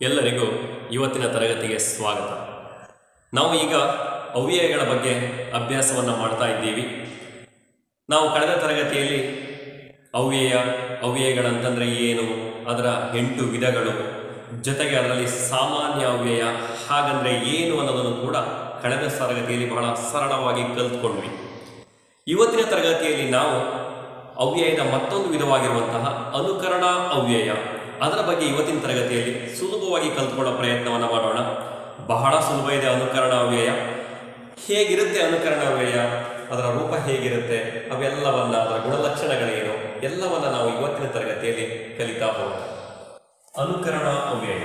ಎಲ್ಲರಿಗೂ ಇವತ್ತಿನ ತರಗತಿಗೆ ಸ್ವಾಗತ ನಾವು ಈಗ ಅವ್ಯಯಗಳ ಬಗ್ಗೆ ಅಭ್ಯಾಸವನ್ನು ಮಾಡ್ತಾ ಇದ್ದೀವಿ ನಾವು ಕಳೆದ ತರಗತಿಯಲ್ಲಿ ಅವ್ಯಯ ಅವ್ಯಯಗಳಂತಂದರೆ ಏನು ಅದರ ಎಂಟು ವಿಧಗಳು ಜೊತೆಗೆ ಅದರಲ್ಲಿ ಸಾಮಾನ್ಯ ಅವ್ಯಯ ಹಾಗಂದ್ರೆ ಏನು ಅನ್ನೋದನ್ನು ಕೂಡ ಕಳೆದ ತರಗತಿಯಲ್ಲಿ ಬಹಳ ಸರಳವಾಗಿ ಕಲ್ತ್ಕೊಂಡ್ವಿ ಇವತ್ತಿನ ತರಗತಿಯಲ್ಲಿ ನಾವು ಅವ್ಯಯದ ಮತ್ತೊಂದು ವಿಧವಾಗಿರುವಂತಹ ಅನುಕರಣ ಅವ್ಯಯ ಅದರ ಬಗ್ಗೆ ಇವತ್ತಿನ ತರಗತಿಯಲ್ಲಿ ಸುಲಭವಾಗಿ ಕಲ್ತ್ಕೊಳ್ಳೋ ಪ್ರಯತ್ನವನ್ನು ಮಾಡೋಣ ಬಹಳ ಸುಲಭ ಇದೆ ಅನುಕರಣ ಅವ್ಯಯ ಹೇಗಿರುತ್ತೆ ಅನುಕರಣ ಅವ್ಯಯ ಅದರ ರೂಪ ಹೇಗಿರುತ್ತೆ ಅವೆಲ್ಲವನ್ನ ಅದರ ಗುಣಲಕ್ಷಣಗಳೇನು ಎಲ್ಲವನ್ನ ನಾವು ಇವತ್ತಿನ ತರಗತಿಯಲ್ಲಿ ಕಲಿತಾ ಹೋಗೋಣ ಅನುಕರಣ ಅವ್ಯಯ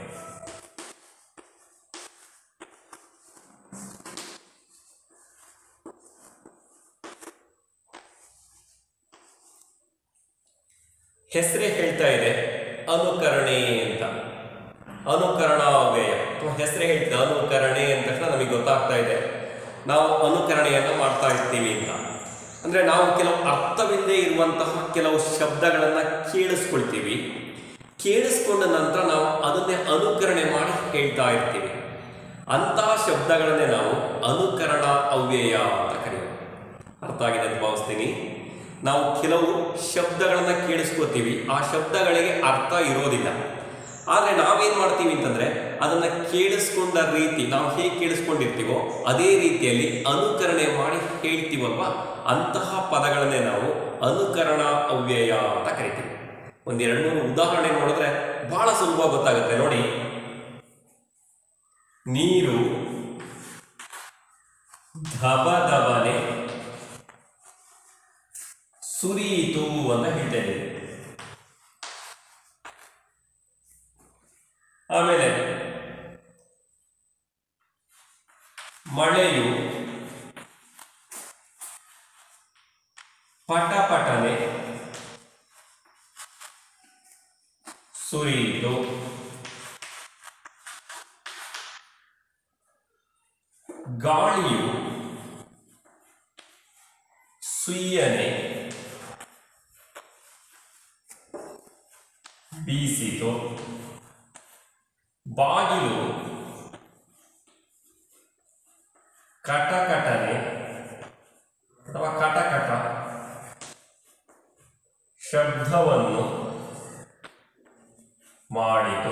ಹೆಸರೇ ಹೇಳ್ತಾ ಇದೆ ಅನುಕರಣೆ ಅಂತ ಅನುಕರಣ ಅವ್ಯಯ ಅಥವಾ ಹೆಸರೇ ಹೇಳ್ತಿದೆ ಅನುಕರಣೆ ಅಂತ ತಕ್ಷಣ ನಮಗೆ ಗೊತ್ತಾಗ್ತಾ ಇದೆ ನಾವು ಅನುಕರಣೆಯನ್ನು ಮಾಡ್ತಾ ಇರ್ತೀವಿ ಅಂತ ಅಂದ್ರೆ ನಾವು ಕೆಲವು ಅರ್ಥವಿಲ್ಲದೆ ಇರುವಂತಹ ಕೆಲವು ಶಬ್ದಗಳನ್ನ ಕೇಳಿಸ್ಕೊಳ್ತೀವಿ ಕೇಳಿಸ್ಕೊಂಡ ನಂತರ ನಾವು ಅದನ್ನೇ ಅನುಕರಣೆ ಮಾಡಿ ಹೇಳ್ತಾ ಇರ್ತೀವಿ ಅಂತಹ ಶಬ್ದಗಳನ್ನೇ ನಾವು ಅನುಕರಣ ಅವ್ಯಯ ಅಂತ ಕರೆಯೋದು ಅರ್ಥ ಆಗಿದೆ ಅಂತ ಭಾವಿಸ್ತೀನಿ ನಾವು ಕೆಲವು ಶಬ್ದಗಳನ್ನ ಕೇಳಿಸ್ಕೋತೀವಿ ಆ ಶಬ್ದಗಳಿಗೆ ಅರ್ಥ ಇರೋದಿಲ್ಲ ಆದರೆ ನಾವೇನ್ ಮಾಡ್ತೀವಿ ಅಂತಂದ್ರೆ ಅದನ್ನ ಕೇಳಿಸ್ಕೊಂಡ ರೀತಿ ನಾವು ಹೇಗೆ ಕೇಳಿಸ್ಕೊಂಡಿರ್ತೀವೋ ಅದೇ ರೀತಿಯಲ್ಲಿ ಅನುಕರಣೆ ಮಾಡಿ ಹೇಳ್ತೀವಲ್ವಾ ಅಂತಹ ಪದಗಳನ್ನೇ ನಾವು ಅನುಕರಣ ಅವ್ಯಯ ಅಂತ ಕರಿತೀವಿ ಒಂದೆರಡು ಮೂರು ಉದಾಹರಣೆ ನೋಡಿದ್ರೆ ಬಹಳ ಸುಲಭ ಗೊತ್ತಾಗುತ್ತೆ ನೋಡಿ ನೀರು ಧಬ ಧಬನೆ ಸುರಿಯಿತು ಅಂತ ಹೇಳ್ತಾ ಇದ್ದೀವಿ ಆಮೇಲೆ ಮಳೆಯು ಪಟ ಪಟನೆ ಸುರಿಯಿತು ಗಾಳಿಯು ಸುಯ್ಯನೆ ಬೀಸಿತು ಬಾಗಿಲು ಕಟಕಟನೆ ಅಥವಾ ಕಟಕಟ ಶಬ್ದವನ್ನು ಮಾಡಿತು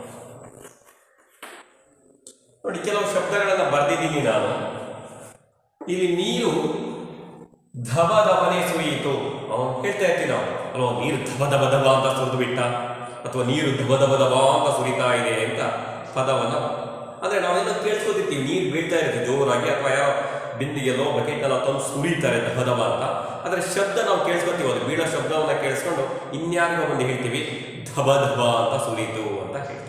ನೋಡಿ ಕೆಲವು ಶಬ್ದಗಳನ್ನು ಬರೆದಿದ್ದೀನಿ ನಾನು ಇಲ್ಲಿ ನೀರು ಧಬ ಧಬನೆ ಸುರಿಯಿತು ಅವನು ಹೇಳ್ತಾ ಇರ್ತೀವಿ ನಾವು ಅಲ್ವಾ ನೀರು ಧಬ ಧಬ ಧಬ ಅಂತ ಸುರಿದು ಬಿಟ್ಟ ಅಥವಾ ನೀರು ಧಬ ಧಬ ಧಬ ಅಂತ ಸುರಿತಾ ಇದೆ ಅಂತ ಪದವನ್ನ ಅಂದ್ರೆ ನಾವೆಲ್ಲ ಕೇಳಿಸ್ಕೊತಿರ್ತೀವಿ ನೀರು ಬೀಳ್ತಾ ಇರುತ್ತೆ ಜೋರಾಗಿ ಅಥವಾ ಯಾರೋ ಬಿಂದಿಗೆಲ್ಲೋ ಬಕೆಟ್ನೆಲ್ಲ ತಂದು ಸುರಿತಾರೆ ಧಬ ಧಬ ಅಂತ ಆದ್ರೆ ಶಬ್ದ ನಾವು ಕೇಳಿಸ್ಕೊತೀವಿ ಅದು ಬೀಳೋ ಶಬ್ದವನ್ನ ಕೇಳಿಸ್ಕೊಂಡು ಇನ್ಯಾರಿಗೋ ಒಂದು ಹೇಳ್ತೀವಿ ಧಬ ಧಬ ಅಂತ ಸುರಿತು ಅಂತ ಹೇಳ್ತೀವಿ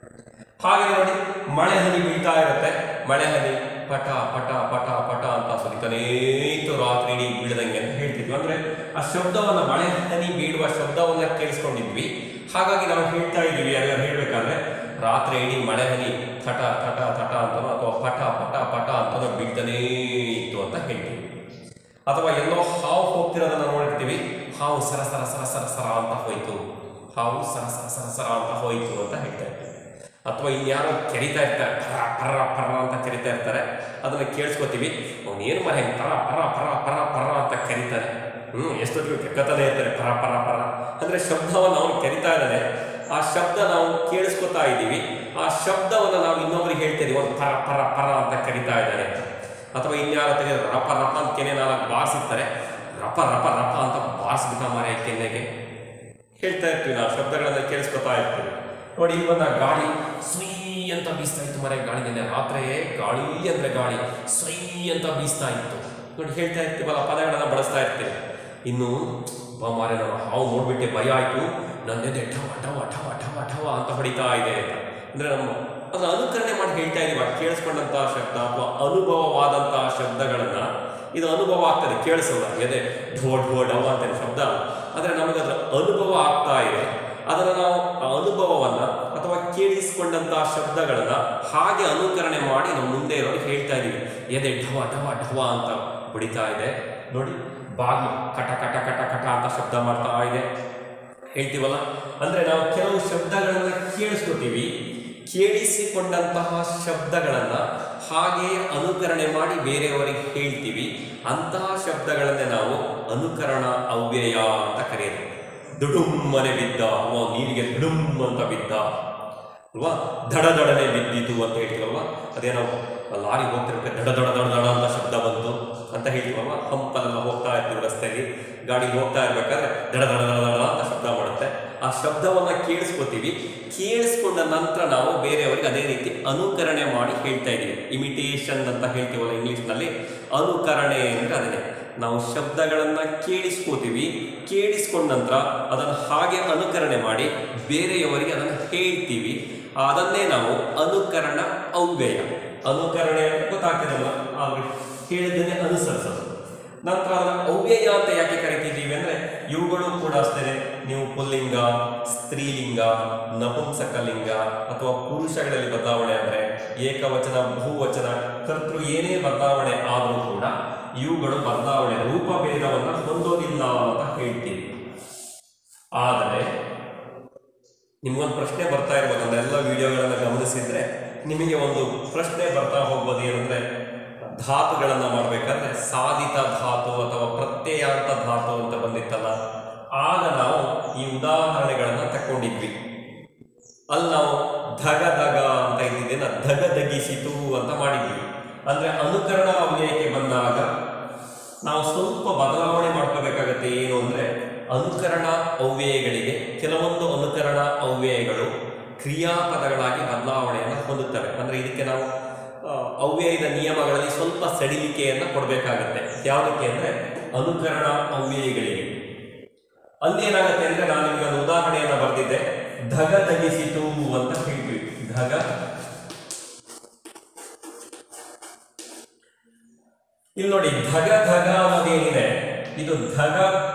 ಹಾಗೆ ನೋಡಿ ಮಳೆ ಹನಿ ಬೀಳ್ತಾ ಇರುತ್ತೆ ಮಳೆ ಹನಿ ಪಟ ಪಟ ಪಟ ಪಟ ಅಂತ ಸುರಿತಾನೇ ಇತ್ತು ರಾತ್ರಿ ಇಡೀ ಬೀಳದಂಗೆ ಅಂತ ಹೇಳ್ತಿದ್ವಿ ಅಂದ್ರೆ ಆ ಶಬ್ದವನ್ನ ಮಳೆ ಹನಿ ಬೀಳುವ ಶಬ್ದವನ್ನ ಕೇಳಿಸ್ಕೊಂಡಿದ್ವಿ ಹಾಗಾಗಿ ನಾವು ಹೇಳ್ತಾ ಇದ್ದೀವಿ ಎಲ್ಲ ಹೇಳ್ಬೇಕಾದ್ರೆ ರಾತ್ರಿ ಇಡೀ ಮಳೆ ಹನಿ ಥಟ ಥಟ ಥಟ ಅಂತನೋ ಅಥವಾ ಪಟ ಪಟ ಪಟ ಅಂತನೋ ಬೀಳ್ತಾನೇ ಇತ್ತು ಅಂತ ಹೇಳ್ತೀವಿ ಅಥವಾ ಎಲ್ಲೋ ಹಾವು ಹೋಗ್ತಿರೋದನ್ನ ನೋಡಿರ್ತೀವಿ ಹಾವು ಸರ ಸರ ಸರ ಸರ ಸರ ಅಂತ ಹೋಯ್ತು ಹಾವು ಸರ ಸರ ಸರ ಸರ ಅಂತ ಹೋಯ್ತು ಅಂತ ಹೇಳ್ತಾ ಇರ್ತೀವಿ ಅಥವಾ ಇನ್ಯಾರೋ ಕೆರಿತಾ ಇರ್ತಾರೆ ಪರ ಪರ ಪರ ಅಂತ ಕರಿತಾ ಇರ್ತಾರೆ ಅದನ್ನ ಕೇಳಿಸ್ಕೊತೀವಿ ಅವ್ನು ಏನು ಮನೆ ಪರ ಪರ ಪರ ಪರ ಪರ ಅಂತ ಕರೀತಾರೆ ಹ್ಮ್ ಎಷ್ಟೊತ್ತಿಗೆ ಕೆಕ್ಕತಾನೆ ಇರ್ತಾರೆ ಪರ ಪರ ಪರ ಅಂದ್ರೆ ಶಬ್ದವನ್ನು ಅವನು ಕರಿತಾ ಇದ್ದಾನೆ ಆ ಶಬ್ದ ನಾವು ಕೇಳಿಸ್ಕೊತಾ ಇದ್ದೀವಿ ಆ ಶಬ್ದವನ್ನು ನಾವು ಇನ್ನೊಬ್ರಿಗೆ ಹೇಳ್ತಾ ಇದೀವಿ ಒಂದು ಪರ ಪರ ಪರ ಅಂತ ಕರಿತಾ ಇದ್ದಾನೆ ಅಂತ ಅಥವಾ ಇನ್ಯಾರ ತೆಗೆದು ರಪ ರಪ ಅಂತ ಕೆನೆ ನಾಲ್ಕು ಬಾರಿಸಿರ್ತಾರೆ ರಪ ರಪ ರಪ ಅಂತ ಬಾರಿಸ್ಬಿಟ್ಟ ಮರೆ ಕೆನ್ನೆಗೆ ಹೇಳ್ತಾ ಇರ್ತೀವಿ ನಾವು ಶಬ್ದಗಳನ್ನ ಕೇಳಿಸ್ಕೊತಾ ಇರ್ತೀವಿ ನೋಡಿ ಇಲ್ಲಿ ಬಂದ ಗಾಳಿ ಸ್ವೀ ಅಂತ ಬೀಸ್ತಾ ಇತ್ತು ಮರೆ ಗಾಳಿ ನೆನ್ನೆ ರಾತ್ರಿಯೇ ಗಾಳಿ ಅಂದ್ರೆ ಗಾಳಿ ಸ್ವೈ ಅಂತ ಬೀಸ್ತಾ ಇತ್ತು ನೋಡಿ ಹೇಳ್ತಾ ಇರ್ತೀವಲ್ಲ ಪದಗಳನ್ನ ಬಳಸ್ತಾ ಇರ್ತೀವಿ ಇನ್ನು ಬಾ ಮಾರೆ ನಾನು ಹಾವು ನೋಡ್ಬಿಟ್ಟೆ ಭಯ ಆಯ್ತು ನನ್ನ ಎದೆ ಠವ ಠವ ಠವ ಠವ ಠವ ಅಂತ ಹೊಡಿತಾ ಇದೆ ಅಂತ ಅಂದ್ರೆ ನಮ್ಮ ಅದನ್ನ ಅನುಕರಣೆ ಮಾಡಿ ಹೇಳ್ತಾ ಇದೀವಿ ಆ ಕೇಳಿಸ್ಕೊಂಡಂತಹ ಶಬ್ದ ಅಥವಾ ಅನುಭವವಾದಂತಹ ಶಬ್ದಗಳನ್ನ ಇದು ಅನುಭವ ಆಗ್ತದೆ ಕೇಳಿಸಲ್ಲ ಎದೆ ಢೋ ಢೋ ಡವ ಅಂತ ಶಬ್ದ ಆದ್ರೆ ನಮಗೆ ಅದರ ಅನುಭವ ಆಗ್ತಾ ಇದೆ ಅದನ್ನು ನಾವು ಆ ಅನುಭವವನ್ನ ಅಥವಾ ಕೇಳಿಸಿಕೊಂಡಂತಹ ಶಬ್ದಗಳನ್ನ ಹಾಗೆ ಅನುಕರಣೆ ಮಾಡಿ ನಾವು ಮುಂದೆ ಇರೋರು ಹೇಳ್ತಾ ಇದೀವಿ ಎದೆ ಢವ ಢವ ಢವ ಅಂತ ಬಡಿತಾ ಇದೆ ನೋಡಿ ಬಾಗಿಲು ಕಟ ಕಟ ಕಟ ಕಟ ಅಂತ ಶಬ್ದ ಮಾಡ್ತಾ ಇದೆ ಹೇಳ್ತೀವಲ್ಲ ಅಂದ್ರೆ ನಾವು ಕೆಲವು ಶಬ್ದಗಳನ್ನ ಕೇಳಿಸ್ಕೊತೀವಿ ಕೇಳಿಸಿಕೊಂಡಂತಹ ಶಬ್ದಗಳನ್ನು ಹಾಗೆ ಅನುಕರಣೆ ಮಾಡಿ ಬೇರೆಯವರಿಗೆ ಹೇಳ್ತೀವಿ ಅಂತಹ ಶಬ್ದಗಳನ್ನೇ ನಾವು ಅನುಕರಣ ಅವ್ಯಯ ಅಂತ ಕರೆಯೋದು ದುಡುಮ್ಮನೆ ಬಿದ್ದ ಅವ ನೀರಿಗೆ ದುಡುಮ್ ಅಂತ ಬಿದ್ದ ಅಲ್ವಾ ದಡ ದಡನೆ ಬಿದ್ದಿತು ಅಂತ ಹೇಳ್ತೀವಲ್ವಾ ಅದೇ ನಾವು ಲಾರಿ ಹೋಗ್ತಿರ್ಬೇಕು ದಡ ದಡ ದಡ ದಡ ಅಂತ ಶಬ್ದ ಬಂತು ಅಂತ ಹೇಳ್ತೀವಲ್ವಾ ಹಂಪಲ್ಲೆಲ್ಲ ಹೋಗ್ತಾ ಇರ್ತೀವಿ ರಸ್ತೆಯಲ್ಲಿ ಗಾಡಿ ಹೋಗ್ತಾ ಇರ್ಬೇಕಾದ್ರೆ ದಡ ದಡ ದಡ ದಡ ಅಂತ ಶಬ್ದ ಮಾಡುತ್ತೆ ಆ ಶಬ್ದವನ್ನ ಕೇಳಿಸ್ಕೊತೀವಿ ಕೇಳಿಸ್ಕೊಂಡ ನಂತರ ನಾವು ಬೇರೆಯವರಿಗೆ ಅದೇ ರೀತಿ ಅನುಕರಣೆ ಮಾಡಿ ಹೇಳ್ತಾ ಇದೀವಿ ಇಮಿಟೇಷನ್ ಅಂತ ಹೇಳ್ತೀವಲ್ಲ ಇಂಗ್ಲಿಷ್ನಲ್ಲಿ ಅನುಕರಣೆ ಅಂದ್ರೆ ಅದನ್ನೇ ನಾವು ಶಬ್ದಗಳನ್ನ ಕೇಳಿಸ್ಕೋತೀವಿ ಕೇಳಿಸ್ಕೊಂಡ ನಂತರ ಅದನ್ನು ಹಾಗೆ ಅನುಕರಣೆ ಮಾಡಿ ಬೇರೆಯವರಿಗೆ ಅದನ್ನು ಹೇಳ್ತೀವಿ ಅದನ್ನೇ ನಾವು ಅನುಕರಣ ಅವ್ಯಯ ಅನುಕರಣೆ ಅಂತ ಗೊತ್ತಾಗ್ತದಲ್ಲ ಆದ್ರೆ ಹೇಳಿದ್ದನ್ನೇ ಅನುಸರಿಸೋದು ನಂತರ ಅದನ್ನ ಅವ್ಯಯ ಅಂತ ಯಾಕೆ ಕರಿತಿದ್ದೀವಿ ಅಂದ್ರೆ ಇವುಗಳು ಕೂಡ ಅಷ್ಟೇ ನೀವು ಪುಲ್ಲಿಂಗ ಸ್ತ್ರೀಲಿಂಗ ನಪುಂಸಕಲಿಂಗ ಅಥವಾ ಪುರುಷಗಳಲ್ಲಿ ಬದಲಾವಣೆ ಅಂದ್ರೆ ಏಕವಚನ ಬಹುವಚನ ಕರ್ತೃ ಏನೇ ಬದಲಾವಣೆ ಆದರೂ ಕೂಡ ಇವುಗಳು ಬದಲಾವಣೆ ರೂಪಭೇದವನ್ನು ಹೊಂದೋದಿಲ್ಲ ಅಂತ ಹೇಳ್ತೀವಿ ಆದರೆ ನಿಮ್ಗೊಂದು ಪ್ರಶ್ನೆ ಬರ್ತಾ ಇರ್ಬೋದು ಅಂದ್ರೆ ಎಲ್ಲ ವಿಡಿಯೋಗಳನ್ನ ಗಮನಿಸಿದ್ರೆ ನಿಮಗೆ ಒಂದು ಪ್ರಶ್ನೆ ಬರ್ತಾ ಹೋಗ್ಬೋದು ಏನಂದ್ರೆ ಧಾತುಗಳನ್ನ ಮಾಡ್ಬೇಕಾದ್ರೆ ಸಾಧಿತ ಧಾತು ಅಥವಾ ಪ್ರತ್ಯಯಾಂತ ಧಾತು ಅಂತ ಬಂದಿತ್ತಲ್ಲ ಆಗ ನಾವು ಈ ಉದಾಹರಣೆಗಳನ್ನ ತಕೊಂಡಿದ್ವಿ ಅಲ್ಲಿ ನಾವು ಧಗ ಧಗ ಅಂತ ಇದ್ದಿದ್ದೇನ ಧಗ ಧಗಿಸಿತು ಅಂತ ಮಾಡಿದ್ವಿ ಅಂದ್ರೆ ಅನುಕರಣ ಅವ್ಯಯಕ್ಕೆ ಬಂದಾಗ ನಾವು ಸ್ವಲ್ಪ ಬದಲಾವಣೆ ಮಾಡ್ಕೋಬೇಕಾಗತ್ತೆ ಏನು ಅಂದ್ರೆ ಅನುಕರಣ ಅವ್ಯಯಗಳಿಗೆ ಕೆಲವೊಂದು ಅನುಕರಣ ಅವ್ಯಯಗಳು ಕ್ರಿಯಾಪದಗಳಾಗಿ ಬದಲಾವಣೆಯನ್ನು ಹೊಂದುತ್ತವೆ ಅಂದ್ರೆ ಇದಕ್ಕೆ ನಾವು ಆ, ಅವ್ಯಯದ ನಿಯಮಗಳಲ್ಲಿ ಸ್ವಲ್ಪ ಸಡಿಲಿಕೆಯನ್ನು ಕೊಡಬೇಕಾಗತ್ತೆ ಯಾವುದಕ್ಕೆ ಅಂದ್ರೆ ಅನುಕರಣ ಅವ್ಯಯಗಳಿಗೆ ಅಲ್ಲಿ ಏನಾಗುತ್ತೆ ಅಂದ್ರೆ ನಾನು ನಿಮಗೆ ಒಂದು ಉದಾಹರಣೆಯನ್ನ ಬರೆದಿದ್ದೆ ಧಗ ಧಗಿಸಿತು ಅಂತ ಹೇಳ್ತೀವಿ ಧಗ ಇಲ್ಲಿ ನೋಡಿ ಧಗ ಧಗ ಅನ್ನೋದೇನಿದೆ ಇದು ಧಗ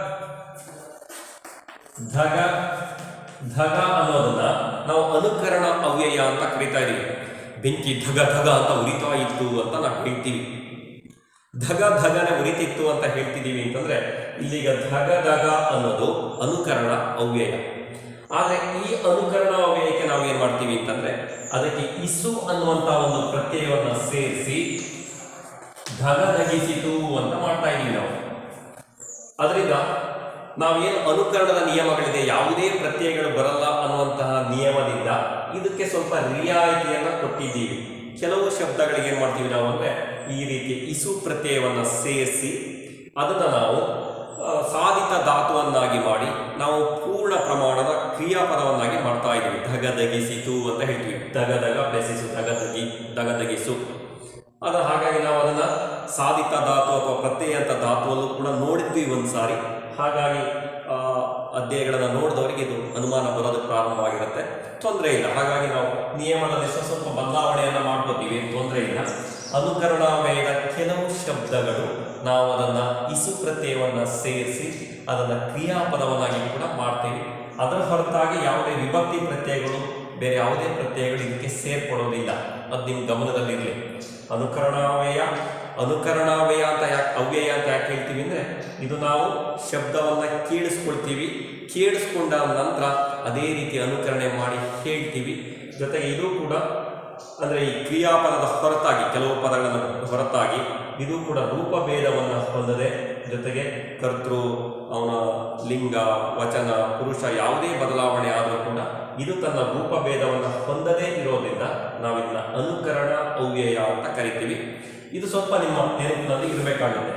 ಧಗ ಧಗ ಅನ್ನೋದನ್ನ ನಾವು ಅನುಕರಣ ಅವ್ಯಯ ಅಂತ ಕರಿತಾ ಇದೀವಿ ಬೆಂಕಿ ಧಗ ಧಗ ಅಂತ ಉರಿತಾ ಇತ್ತು ಅಂತ ನಾವು ಹೇಳ್ತೀವಿ ಧಗ ಧಗನೆ ಉರಿತಿತ್ತು ಅಂತ ಹೇಳ್ತಿದೀವಿ ಅಂತಂದ್ರೆ ಇಲ್ಲಿಗ ಧಗ ಧಗ ಅನ್ನೋದು ಅನುಕರಣ ಅವ್ಯಯ ಆದ್ರೆ ಈ ಅನುಕರಣ ಅವ್ಯಯಕ್ಕೆ ನಾವು ಏನ್ ಮಾಡ್ತೀವಿ ಅಂತಂದ್ರೆ ಅದಕ್ಕೆ ಇಸು ಅನ್ನುವಂತ ಒಂದು ಪ್ರತ್ಯಯವನ್ನ ಸೇರಿಸಿ ಧಗ ಧಗಿಸಿತು ಅಂತ ಮಾಡ್ತಾ ಇದೀವಿ ನಾವು ಅದರಿಂದ ನಾವೇನು ಅನುಕರಣದ ನಿಯಮಗಳಿದೆ ಯಾವುದೇ ಪ್ರತ್ಯಯಗಳು ಬರಲ್ಲ ಅನ್ನುವಂತಹ ನಿಯಮದಿಂದ ಇದಕ್ಕೆ ಸ್ವಲ್ಪ ರಿಯಾಯಿತಿಯನ್ನ ಕೊಟ್ಟಿದ್ದೀವಿ ಕೆಲವು ಶಬ್ದಗಳಿಗೆ ಏನ್ ಮಾಡ್ತೀವಿ ನಾವು ಅಂದ್ರೆ ಈ ರೀತಿ ಇಸು ಪ್ರತ್ಯಯವನ್ನ ಸೇರಿಸಿ ಅದನ್ನ ನಾವು ಆ, ಸಾಧಿತ ಧಾತುವನ್ನಾಗಿ ಮಾಡಿ ನಾವು ಪೂರ್ಣ ಪ್ರಮಾಣದ ಕ್ರಿಯಾಪದವನ್ನಾಗಿ ಮಾಡ್ತಾ ಇದ್ದೀವಿ ಧಗಧಗಿಸಿತು ಅಂತ ಹೇಳ್ತೀವಿ ಧಗಧಗ ಬೆಸಿಸು ಧಗಧಗಿ ಧಗಧಗಿಸು ಅದ ಹಾಗಾಗಿ ನಾವು ಅದನ್ನ ಸಾಧಿತ ಧಾತು ಅಥವಾ ಪ್ರತ್ಯಯ ಅಂತ ಧಾತುವಲ್ಲೂ ಕೂಡ ನೋಡಿದ್ವಿ ಒಂದು ಸಾರಿ ಹಾಗಾಗಿ ಆ, ಅಧ್ಯಾಯಗಳನ್ನ ನೋಡಿದವರಿಗೆ ಇದು ಅನುಮಾನ ಬರೋದಕ್ಕೆ ಪ್ರಾರಂಭವಾಗಿರುತ್ತೆ ತೊಂದರೆ ಇಲ್ಲ ಹಾಗಾಗಿ ನಾವು ನಿಯಮದಲ್ಲಿ ಸ್ವಲ್ಪ ಸ್ವಲ್ಪ ಬದಲಾವಣೆಯನ್ನ ಮಾಡ್ಕೋತೀವಿ ತೊಂದರೆ ಇಲ್ಲ ಅನುಕರಣಾಮಯದ ಕೆಲವು ಶಬ್ದಗಳು ನಾವು ಅದನ್ನ ಇಸು ಪ್ರತ್ಯಯವನ್ನ ಸೇರಿಸಿ ಅದನ್ನ ಕ್ರಿಯಾಪದವನ್ನಾಗಿ ಕೂಡ ಮಾಡ್ತೀವಿ ಅದರ ಹೊರತಾಗಿ ಯಾವುದೇ ವಿಭಕ್ತಿ ಪ್ರತ್ಯಯಗಳು ಬೇರೆ ಯಾವುದೇ ಪ್ರತ್ಯಯಗಳು ಇದಕ್ಕೆ ಸೇರ್ಪಡೋದಿಲ್ಲ ಅದು ನಿಮ್ಮ ಗಮನದಲ್ಲಿರಲಿ ಅನುಕರಣಾವ್ಯಯ ಅನುಕರಣಾವ್ಯಯ ಅಂತ ಯಾಕೆ ಅವ್ಯಯ ಅಂತ ಯಾಕೆ ಹೇಳ್ತೀವಿ ಅಂದ್ರೆ ಇದು ನಾವು ಶಬ್ದವನ್ನ ಕೇಳಿಸ್ಕೊಳ್ತೀವಿ ಕೇಳಿಸ್ಕೊಂಡ ನಂತರ ಅದೇ ರೀತಿ ಅನುಕರಣೆ ಮಾಡಿ ಹೇಳ್ತೀವಿ ಜೊತೆಗೆ ಇದು ಕೂಡ ಅಂದ್ರೆ ಈ ಕ್ರಿಯಾಪದದ ಹೊರತಾಗಿ ಕೆಲವು ಪದಗಳನ್ನು ಹೊರತಾಗಿ ಇದು ಕೂಡ ರೂಪಭೇದವನ್ನು ಹೊಂದದೆ ಜೊತೆಗೆ ಕರ್ತೃ ಅವನ ಲಿಂಗ ವಚನ ಪುರುಷ ಯಾವುದೇ ಬದಲಾವಣೆ ಆದರೂ ಕೂಡ ಇದು ತನ್ನ ರೂಪಭೇದವನ್ನು ಹೊಂದದೇ ಇರೋದ್ರಿಂದ ನಾವಿದನ್ನ ಅನುಕರಣ ಅವ್ಯಯ ಅಂತ ಕರಿತೀವಿ ಇದು ಸ್ವಲ್ಪ ನಿಮ್ಮ ನೆನಪಿನಲ್ಲಿ ಇರಬೇಕಾಗುತ್ತೆ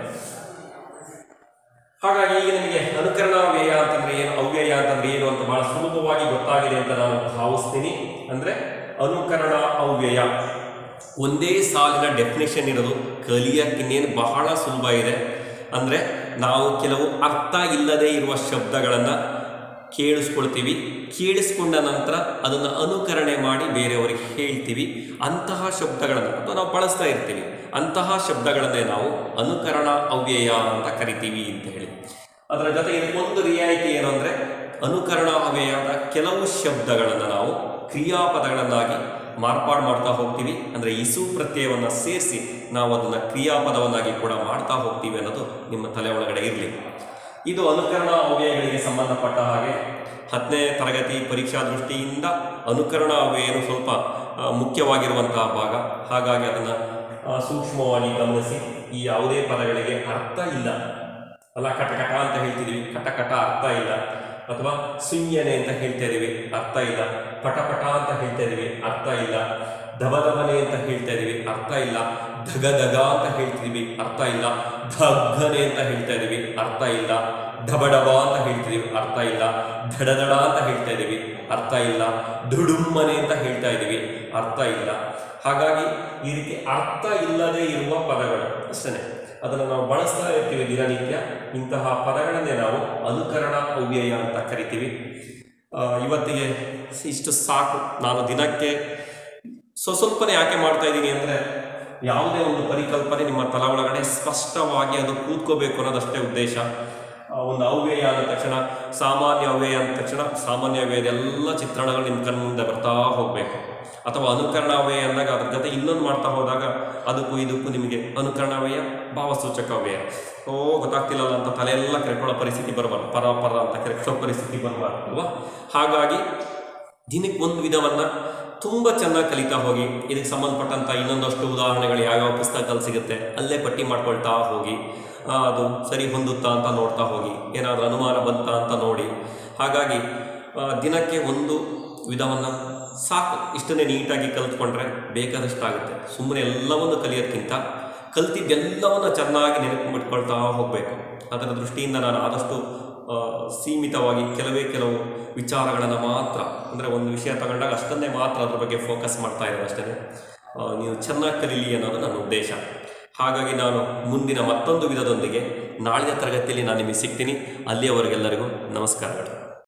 ಹಾಗಾಗಿ ಈಗ ನಿಮಗೆ ಅನುಕರಣ ವ್ಯಯ ಅಂತಂದ್ರೆ ಏನು ಅವ್ಯಯ ಅಂತಂದ್ರೆ ಏನು ಅಂತ ಬಹಳ ಸುಲಭವಾಗಿ ಗೊತ್ತಾಗಿದೆ ಅಂತ ನಾನು ಭಾವಿಸ್ತೀನಿ ಅಂದ್ರೆ ಅನುಕರಣ ಅವ್ಯಯ ಒಂದೇ ಸಾಲಿನ ಡೆಫಿನೇಷನ್ ಇರೋದು ಕಲಿಯಕ್ಕಿನ್ನೇನು ಬಹಳ ಸುಲಭ ಇದೆ ಅಂದ್ರೆ ನಾವು ಕೆಲವು ಅರ್ಥ ಇಲ್ಲದೆ ಇರುವ ಶಬ್ದಗಳನ್ನು ಕೇಳಿಸ್ಕೊಳ್ತೀವಿ ಕೇಳಿಸ್ಕೊಂಡ ನಂತರ ಅದನ್ನು ಅನುಕರಣೆ ಮಾಡಿ ಬೇರೆಯವರಿಗೆ ಹೇಳ್ತೀವಿ ಅಂತಹ ಶಬ್ದಗಳನ್ನು ಅಥವಾ ನಾವು ಬಳಸ್ತಾ ಇರ್ತೀವಿ ಅಂತಹ ಶಬ್ದಗಳನ್ನೇ ನಾವು ಅನುಕರಣ ಅವ್ಯಯ ಅಂತ ಕರಿತೀವಿ ಅಂತ ಹೇಳಿ ಅದರ ಜೊತೆ ಇದಕ್ಕೊಂದು ರಿಯಾಯಿತಿ ಏನು ಅಂದರೆ ಅನುಕರಣ ಅವ್ಯಯದ ಕೆಲವು ಶಬ್ದಗಳನ್ನು ನಾವು ಕ್ರಿಯಾಪದಗಳನ್ನಾಗಿ ಮಾರ್ಪಾಡು ಮಾಡ್ತಾ ಹೋಗ್ತೀವಿ ಅಂದರೆ ಇಸು ಪ್ರತ್ಯಯವನ್ನು ಸೇರಿಸಿ ನಾವು ಅದನ್ನು ಕ್ರಿಯಾಪದವನ್ನಾಗಿ ಕೂಡ ಮಾಡ್ತಾ ಹೋಗ್ತೀವಿ ಅನ್ನೋದು ನಿಮ್ಮ ತಲೆ ಒಳಗಡೆ ಇರಲಿ ಇದು ಅನುಕರಣ ಅವ್ಯಯಗಳಿಗೆ ಸಂಬಂಧಪಟ್ಟ ಹಾಗೆ ಹತ್ತನೇ ತರಗತಿ ಪರೀಕ್ಷಾ ದೃಷ್ಟಿಯಿಂದ ಅನುಕರಣ ಅವ್ಯಯನು ಸ್ವಲ್ಪ ಆ, ಮುಖ್ಯವಾಗಿರುವಂತಹ ಭಾಗ ಹಾಗಾಗಿ ಅದನ್ನು ಸೂಕ್ಷ್ಮವಾಗಿ ಗಮನಿಸಿ ಈ ಯಾವುದೇ ಪದಗಳಿಗೆ ಅರ್ಥ ಇಲ್ಲ ಅಲ್ಲ ಕಟಕಟ ಅಂತ ಹೇಳ್ತಿದೀವಿ ಕಟಕಟ ಅರ್ಥ ಇಲ್ಲ ಅಥವಾ ಸುಯ್ಯನೆ ಅಂತ ಹೇಳ್ತಾ ಇದೀವಿ ಅರ್ಥ ಇಲ್ಲ ಪಟಪಟ ಅಂತ ಹೇಳ್ತಾ ಇದೀವಿ ಅರ್ಥ ಇಲ್ಲ ದಬದಬನೆ ಅಂತ ಹೇಳ್ತಾ ಇದೀವಿ ಅರ್ಥ ಇಲ್ಲ ಧಗ ಧಗ ಅಂತ ಹೇಳ್ತಿದೀವಿ ಅರ್ಥ ಇಲ್ಲ ಧಗ್ಗನೆ ಅಂತ ಹೇಳ್ತಾ ಇದೀವಿ ಅರ್ಥ ಇಲ್ಲ ಢಬಡಬ ಅಂತ ಹೇಳ್ತಿದೀವಿ ಅರ್ಥ ಇಲ್ಲ ಧಡಧಡ ಅಂತ ಹೇಳ್ತಾ ಇದೀವಿ ಅರ್ಥ ಇಲ್ಲ ದುಡುಮ್ಮನೆ ಅಂತ ಹೇಳ್ತಾ ಇದೀವಿ ಅರ್ಥ ಇಲ್ಲ ಹಾಗಾಗಿ ಈ ರೀತಿ ಅರ್ಥ ಇಲ್ಲದೆ ಇರುವ ಪದಗಳು ಅಷ್ಟೇ ಅದನ್ನು ನಾವು ಬಳಸ್ತಾ ಇರ್ತೀವಿ ದಿನನಿತ್ಯ ಇಂತಹ ಪದಗಳನ್ನೇ ನಾವು ಅನುಕರಣ ಅವ್ಯಯ ಅಂತ ಕರಿತೀವಿ ಆ, ಇವತ್ತಿಗೆ ಇಷ್ಟು ಸಾಕು ನಾನು ದಿನಕ್ಕೆ ಸ್ವ ಸ್ವಲ್ಪನೇ ಯಾಕೆ ಮಾಡ್ತಾ ಇದ್ದೀನಿ ಅಂದರೆ ಯಾವುದೇ ಒಂದು ಪರಿಕಲ್ಪನೆ ನಿಮ್ಮ ತಲ ಒಳಗಡೆ ಸ್ಪಷ್ಟವಾಗಿ ಅದು ಕೂತ್ಕೋಬೇಕು ಅನ್ನೋದಷ್ಟೇ ಉದ್ದೇಶ ಆ, ಒಂದು ಅವ್ಯಯ ಅಂದ ತಕ್ಷಣ ಸಾಮಾನ್ಯ ಅವ್ಯಯ ಅಂದ ತಕ್ಷಣ ಸಾಮಾನ್ಯ ಅವ್ಯಯದ ಎಲ್ಲ ಚಿತ್ರಣಗಳು ನಿಮ್ಮ ಕಣ್ಣು ಮುಂದೆ ಬರ್ತಾ ಹೋಗಬೇಕು ಅಥವಾ ಅನುಕರಣ ಅವ್ಯಯ ಅಂದಾಗ ಅದ್ರ ಜೊತೆ ಇನ್ನೊಂದು ಮಾಡ್ತಾ ಹೋದಾಗ ಅದಕ್ಕೂ ಇದಕ್ಕೂ ನಿಮಗೆ ಅನುಕರಣ ಅವ್ಯಯ ಭಾವಸೂಚಕ ಅವ್ಯಯ ಓ ಗೊತ್ತಾಗ್ತಿಲ್ಲಲ್ಲ ಅಂತ ತಲೆಯೆಲ್ಲ ಕೆರ್ಕೊಳ್ಳೋ ಪರಿಸ್ಥಿತಿ ಬರಬಾರ್ದು ಪರ ಪರ ಅಂತ ಕೆರ್ಕೊಳ್ಳೋ ಪರಿಸ್ಥಿತಿ ಬರಬಾರ್ದು ಅಲ್ವಾ ಹಾಗಾಗಿ ದಿನಕ್ಕೆ ಒಂದು ವಿಧವನ್ನ ತುಂಬ ಚೆನ್ನಾಗಿ ಕಲಿತಾ ಹೋಗಿ ಇದಕ್ಕೆ ಸಂಬಂಧಪಟ್ಟಂಥ ಇನ್ನೊಂದಷ್ಟು ಉದಾಹರಣೆಗಳು ಯಾವ್ಯಾವ ಪುಸ್ತಕದಲ್ಲಿ ಸಿಗುತ್ತೆ ಅಲ್ಲೇ ಪಟ್ಟಿ ಮಾಡ್ಕೊಳ್ತಾ ಹೋಗಿ ಆ, ಅದು ಸರಿ ಹೊಂದುತ್ತಾ ಅಂತ ನೋಡ್ತಾ ಹೋಗಿ ಏನಾದರೂ ಅನುಮಾನ ಬಂತಾ ಅಂತ ನೋಡಿ ಹಾಗಾಗಿ ಆ, ದಿನಕ್ಕೆ ಒಂದು ವಿಧವನ್ನು ಸಾಕು ಇಷ್ಟನ್ನೇ ನೀಟಾಗಿ ಕಲ್ತ್ಕೊಂಡ್ರೆ ಬೇಕಾದಷ್ಟಾಗುತ್ತೆ ಸುಮ್ಮನೆ ಎಲ್ಲವನ್ನು ಕಲಿಯೋದ್ಕಿಂತ ಕಲ್ತಿದ್ದೆಲ್ಲವನ್ನು ಚೆನ್ನಾಗಿ ನೆನಪು ಬಿಟ್ಕೊಳ್ತಾ ಹೋಗಬೇಕು ಅದರ ದೃಷ್ಟಿಯಿಂದ ನಾನು ಆದಷ್ಟು ಆ, ಸೀಮಿತವಾಗಿ ಕೆಲವೇ ಕೆಲವು ವಿಚಾರಗಳನ್ನು ಮಾತ್ರ ಅಂದರೆ ಒಂದು ವಿಷಯ ತಗೊಂಡಾಗ ಅಷ್ಟನ್ನೇ ಮಾತ್ರ ಅದ್ರ ಬಗ್ಗೆ ಫೋಕಸ್ ಮಾಡ್ತಾ ಇರೋದು ಅಷ್ಟೇ ಆ, ನೀವು ಚೆನ್ನಾಗಿ ಕಲೀಲಿ ಅನ್ನೋದು ನನ್ನ ಉದ್ದೇಶ ಹಾಗಾಗಿ ನಾನು ಮುಂದಿನ ಮತ್ತೊಂದು ವಿಧದೊಂದಿಗೆ ನಾಳಿನ ತರಗತಿಯಲ್ಲಿ ನಾನು ನಿಮಗೆ ಸಿಗ್ತೀನಿ ಅಲ್ಲಿಯವರೆಗೆಲ್ಲರಿಗೂ ನಮಸ್ಕಾರಗಳು